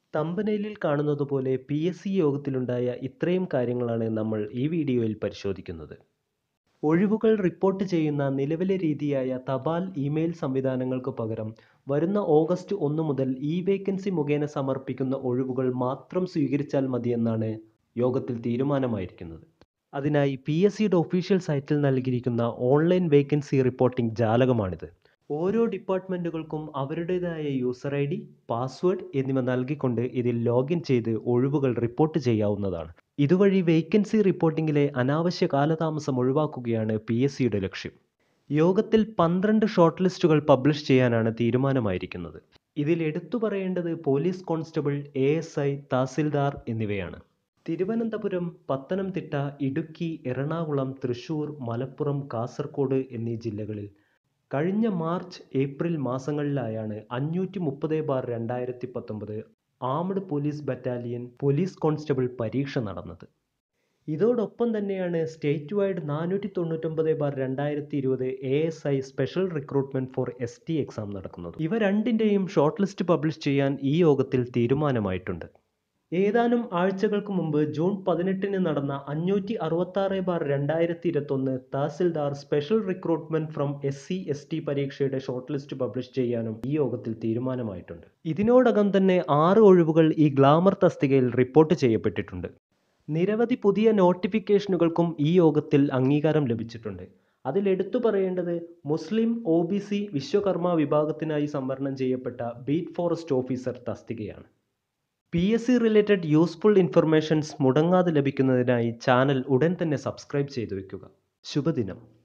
തമ്പനയിലിൽ കാണുന്നതുപോലെ P S C യോഗത്തിലുണ്ടായ ഇത്രയും കാര്യങ്ങളാണ് നമ്മൾ ഈ വീഡിയോയിൽ പരിശോധിക്കുന്നത് ഒഴിവുകൾ റിപ്പോർട്ട് ചെയ്യുന്ന നിലവിലെ രീതിയായ തപാൽ ഇമെയിൽ സംവിധാനങ്ങൾക്ക് പകരം വരുന്ന ഓഗസ്റ്റ് ഒന്ന് മുതൽ ഇ വേക്കൻസി മുഖേന സമർപ്പിക്കുന്ന ഒഴിവുകൾ മാത്രം സ്വീകരിച്ചാൽ മതിയെന്നാണ് യോഗത്തിൽ തീരുമാനമായിരിക്കുന്നത് അതിനായി പി എസ് സിയുടെ ഒഫീഷ്യൽ സൈറ്റിൽ നൽകിയിരിക്കുന്ന ഓൺലൈൻ വേക്കൻസി റിപ്പോർട്ടിംഗ് ജാലകമാണിത് ഓരോ ഡിപ്പാർട്ട്മെൻറ്റുകൾക്കും അവരുടേതായ യൂസർ ഐ ഡി പാസ്വേഡ് എന്നിവ നൽകിക്കൊണ്ട് ഇതിൽ ലോഗിൻ ചെയ്ത് ഒഴിവുകൾ റിപ്പോർട്ട് ചെയ്യാവുന്നതാണ് ഇതുവഴി വേക്കൻസി റിപ്പോർട്ടിംഗിലെ അനാവശ്യ കാലതാമസം ഒഴിവാക്കുകയാണ് പി എസ് സിയുടെ ലക്ഷ്യം യോഗത്തിൽ പന്ത്രണ്ട് ഷോർട്ട് ലിസ്റ്റുകൾ പബ്ലിഷ് ചെയ്യാനാണ് തീരുമാനമായിരിക്കുന്നത് ഇതിൽ എടുത്തു പറയേണ്ടത് police constable A S I tahsildar എന്നിവയാണ് തിരുവനന്തപുരം പത്തനംതിട്ട ഇടുക്കി എറണാകുളം തൃശൂർ മലപ്പുറം കാസർഗോഡ് എന്നീ ജില്ലകളിൽ കഴിഞ്ഞ മാർച്ച് ഏപ്രിൽ മാസങ്ങളിലായാണ് അഞ്ഞൂറ്റി മുപ്പത് ബാർ രണ്ടായിരത്തി പത്തൊമ്പത് armed police battalion police constable പരീക്ഷ നടന്നത് ഇതോടൊപ്പം തന്നെയാണ് സ്റ്റേറ്റ് വൈഡ് നാനൂറ്റി തൊണ്ണൂറ്റൊമ്പത് ബാർ രണ്ടായിരത്തി ഇരുപത് A S I special recruitment for S T exam നടക്കുന്നത് ഇവ രണ്ടിൻ്റെയും ഷോർട്ട് ലിസ്റ്റ് പബ്ലിഷ് ചെയ്യാൻ ഈ യോഗത്തിൽ തീരുമാനമായിട്ടുണ്ട് ഏതാനും ആഴ്ചകൾക്ക് മുമ്പ് ജൂൺ പതിനെട്ടിന് നടന്ന അഞ്ഞൂറ്റി അറുപത്താറ് ബാർ രണ്ടായിരത്തി ഇരുപത്തൊന്ന് tahsildar special recruitment from S C S T പരീക്ഷയുടെ ഷോർട്ട് ലിസ്റ്റ് പബ്ലിഷ് ചെയ്യാനും ഈ യോഗത്തിൽ തീരുമാനമായിട്ടുണ്ട് ഇതിനോടകം തന്നെ ആറ് ഒഴിവുകൾ ഈ ഗ്ലാമർ തസ്തികയിൽ റിപ്പോർട്ട് ചെയ്യപ്പെട്ടിട്ടുണ്ട് നിരവധി പുതിയ നോട്ടിഫിക്കേഷനുകൾക്കും ഈ യോഗത്തിൽ അംഗീകാരം ലഭിച്ചിട്ടുണ്ട് അതിൽ എടുത്തു പറയേണ്ടത് Muslim O B C Vishwakarma വിഭാഗത്തിനായി സംവരണം ചെയ്യപ്പെട്ട ബീറ്റ് ഫോറസ്റ്റ് ഓഫീസർ തസ്തികയാണ് P S C related useful informations മുടങ്ങാതെ ലഭിക്കുന്നതിനായി ചാനൽ ഉടൻ തന്നെ സബ്സ്ക്രൈബ് ചെയ്തു വെക്കുക ശുഭദിനം